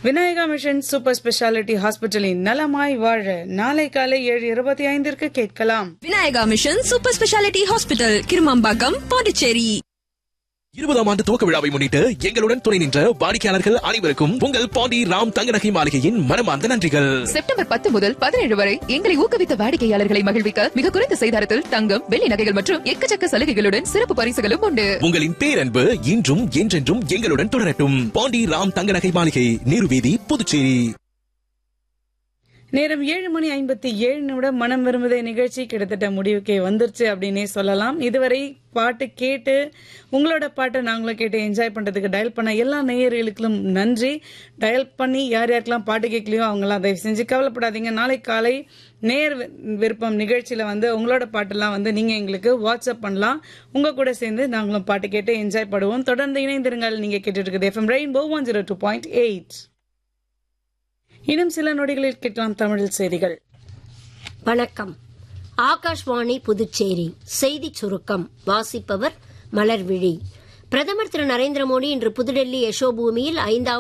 Vinayaka mission super speciality ஹாஸ்பிட்டலின் நலமாய் வாழ நாளை காலை ஏழு இருபத்தி ஐந்திற்கு கேட்கலாம் Vinayaka mission super speciality hospital Kirumampakkam Pondicherry இருபதாம் ஆண்டு துவக்க விழாவை முன்னிட்டு எங்களுடன் துணை நின்ற வாடிக்கையாளர்கள் அனைவருக்கும் உங்கள் பாண்டி ராம் தங்கநகை மாளிகையின் மனமார்ந்த நன்றிகள் செப்டம்பர் பத்து முதல் பதினேழு வரை எங்களை ஊக்குவித்த வாடிக்கையாளர்களை மகிழ்விக்க மிக குறைந்த செய்தாரத்தில் தங்கம் வெள்ளி நகைகள் மற்றும் எக்கச்சக்க சலுகைகளுடன் சிறப்பு பரிசுகளும் உண்டு உங்களின் பேரன்பு இன்றும் என்றென்றும் எங்களுடன் தொடரட்டும் பாண்டி ராம் தங்கநகை மாளிகை நீர்வீதி புதுச்சேரி நேரம் ஏழு மணி ஐம்பத்தி ஏழு நிமிடம் மனம் விரும்புதே நிகழ்ச்சி கிட்டத்தட்ட முடிவுக்கே வந்துருச்சு அப்படின்னே சொல்லலாம் இதுவரை பாட்டு கேட்டு உங்களோட பாட்டை நாங்களும் கேட்டு என்ஜாய் பண்றதுக்கு டயல் பண்ண எல்லா நேயர்களுக்கும் நன்றி டயல் பண்ணி யார் யாருக்கெல்லாம் பாட்டு கேட்கலையோ அவங்களாம் தயவு செஞ்சு கவலைப்படாதீங்க நாளை காலை நேர் வி- விருப்பம் நிகழ்ச்சியில வந்து உங்களோட பாட்டெல்லாம் வந்து நீங்க எங்களுக்கு வாட்ஸ்அப் பண்ணலாம் உங்க கூட சேர்ந்து நாங்களும் பாட்டு கேட்டு என்ஜாய் பண்ணுவோம் தொடர்ந்து இணைந்திருங்கள் நீங்க கேட்டுட்டு இருக்குது FM rainbow one zero two point eight இன்னும் சில நொடிகளில் கேட்கலாம் தமிழில் செய்திகள் வணக்கம் ஆகாஷ்வாணி புதுச்சேரி செய்தி சுருக்கம் வாசிப்பவர் மலர்விழி பிரதமர் திரு நரேந்திர மோடி இன்று புதுடெல்லி யசோபூமியில் ஐந்தாவது